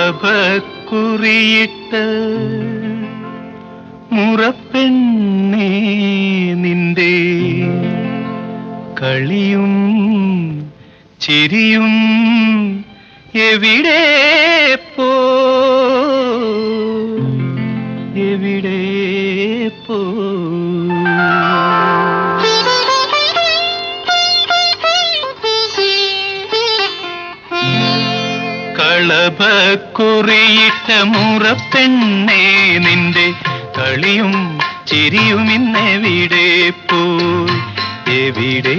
കളഭക്കുറിയിട്ട് മുറപ്പെണ്ണേ നിന്റെ കളിയും ചിരിയും എവിടെ പോ എവിടെ പോ കളഭക്കുറിയിട്ട മുറപ്പെണ്ണേ നിന്റെ കളിയും ചിരിയും ഇന്നെവിടെ പോയി എവിടെ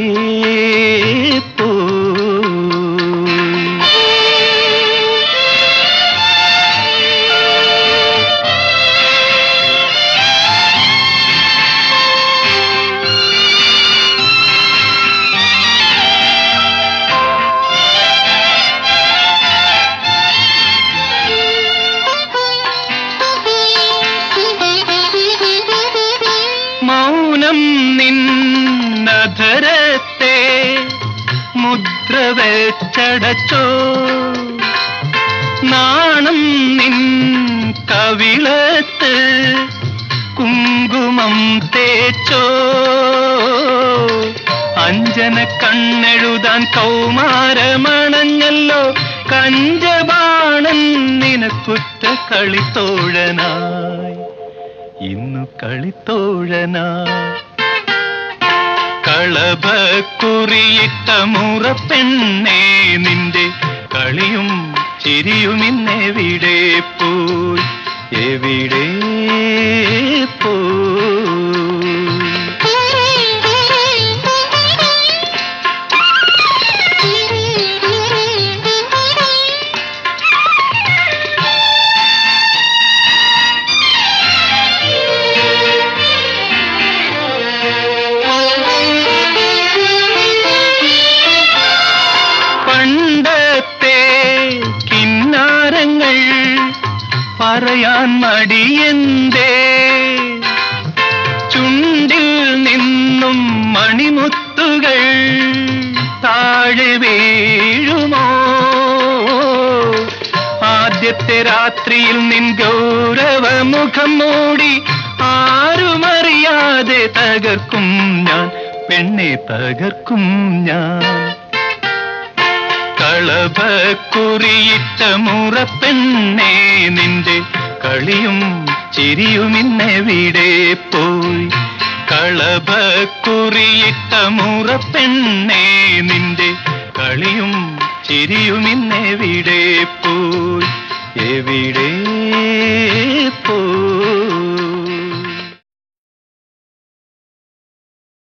പോയി മൗനം നിന്നധരത്തെ മുദ്ര വെച്ചടച്ചോ നാണം നിൻ കവിളത്ത് കുങ്കുമം തേച്ചോ അഞ്ജന കണ്ണെഴുതാൻ കൗമാരമണഞ്ഞല്ലോ കഞ്ചബാണൻ നിനക്കുറ്റ കളിത്തോഴനായി ഇന്നു കളിത്തോഴനാ കളഭക്കുറിയിട്ട മുറപ്പെണ്ണേ നിന്റെ കളിയും ചിരിയും ഇന്നെവിടെ പോയി എവിടെ പോയി പണ്ടത്തെ കിന്നാരങ്ങൾ പറയാൻ മടിയന്തേ ചുണ്ടിൽ നിന്നും മണിമുത്തുകൾ താഴെ വീഴുമോ ആദ്യത്തെ രാത്രിയിൽ നിൻ ഗൗരവമുഖം മൂടി ആരുമറിയാതെ തകർക്കും ഞാൻ പെണ്ണെ തകർക്കും ഞാൻ കളഭക്കുറിയിട്ട മുറപ്പെണ്ണേ നിന്റെ കളിയും ചിരിയും ഇന്നെവിടെ പോയി കളഭക്കുറിയിട്ട മുറപ്പെണ്ണേ നിന്റെ കളിയും ചിരിയും ഇന്നെവിടെ പോയി എവിടെ